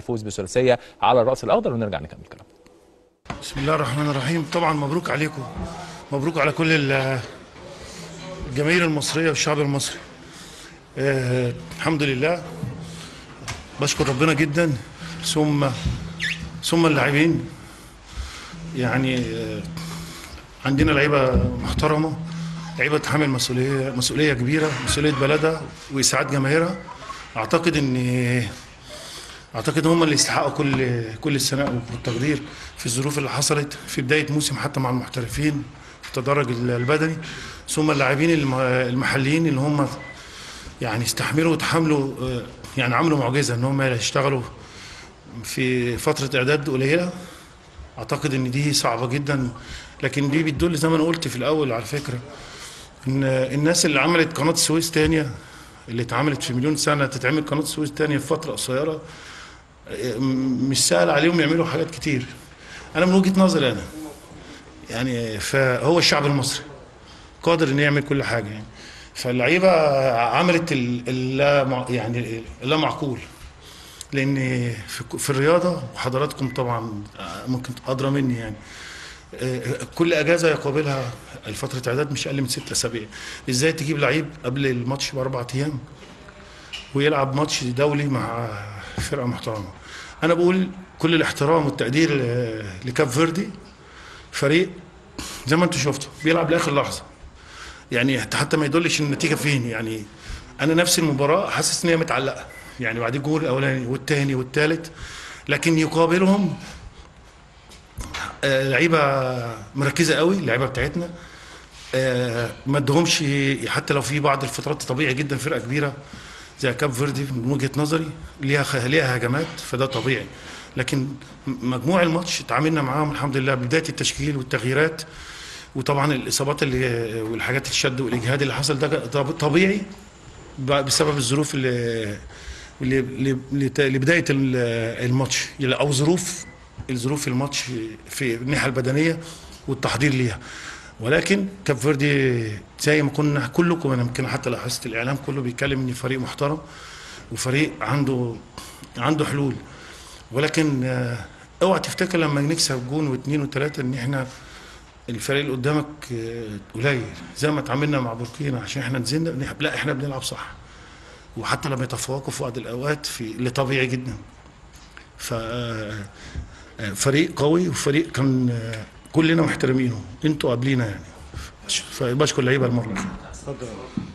فوز بثلاثيه على الراس الاخضر ونرجع نكمل كلام بسم الله الرحمن الرحيم طبعا مبروك عليكم مبروك على كل ال- الجماهير المصريه والشعب المصري آه الحمد لله بشكر ربنا جدا ثم ثم اللاعبين يعني آه عندنا لعيبه محترمه لعيبه تحمل مسؤوليه مسؤوليه كبيره مسؤوليه بلدها واسعاد جماهيرها اعتقد ان اعتقد هم اللي يستحقوا كل كل الثناء والتقدير في الظروف اللي حصلت في بدايه موسم حتى مع المحترفين في التدرج البدني ثم اللاعبين الم- المحليين اللي هم يعني استحملوا وتحملوا آه، يعني عملوا معجزه ان هم يشتغلوا في فتره اعداد قليله اعتقد ان دي صعبه جدا لكن دي بتدل زي ما انا قلت في الاول على فكره ان الناس اللي عملت قناه السويس تانية اللي اتعملت في مليون سنه تتعمل قناه السويس تانية في فتره قصيره م- مش سهل عليهم يعملوا حاجات كتير انا من وجهه نظري انا يعني فهو الشعب المصري قادر انه يعمل كل حاجه يعني فاللعيبه عملت ال- اللا مع- يعني اللا معقول لان في في الرياضه وحضراتكم طبعا ممكن ادرى مني يعني آه، كل اجازه يقابلها الفتره اعداد مش اقل من ست اسابيع ازاي تجيب لعيب قبل الماتش باربع ايام ويلعب ماتش دولي مع فرقه محترمه انا بقول كل الاحترام والتقدير ل- لكاب فيردي فريق زي ما انتم شفتوا بيلعب لاخر لحظه يعني حتى حتى ما يدلش النتيجه فين يعني انا نفس المباراه حاسس ان هي متعلقه يعني بعد الجول الاولاني والثاني والثالث لكن يقابلهم آه، لعيبه مركزه قوي اللعيبه بتاعتنا آه، ما ادهمش حتى لو في بعض الفترات طبيعي جدا فرقه كبيره زي كاب فيردي من وجهه نظري ليها خ- ليها هجمات فده طبيعي لكن م- مجموع الماتش اتعاملنا معاهم الحمد لله بدايه التشكيل والتغييرات وطبعا الاصابات اللي والحاجات الشد والاجهاد اللي حصل ده طب- طبيعي ب- بسبب الظروف اللي اللي- اللي- لت- لبدايه ال- الماتش يعني او ظروف الظروف الماتش في الناحيه البدنيه والتحضير ليها ولكن كاب فيردي زي ما كنا كلكم انا يمكن حتى لاحظت الاعلام كله بيتكلم ان فريق محترم وفريق عنده عنده حلول ولكن آه، اوعى تفتكر لما نكسب جون واثنين وثلاثه ان احنا الفريق اللي قدامك آه، قليل زي ما اتعاملنا مع بوركينا عشان احنا نزلنا بنح- لا احنا بنلعب صح وحتى لما يتفوقوا في بعض الاوقات في اللي طبيعي جدا ف آه، فريق قوي وفريق كان آه، كلنا محترمينه انتوا قبلينا يعني فبشكر اللعيبه المره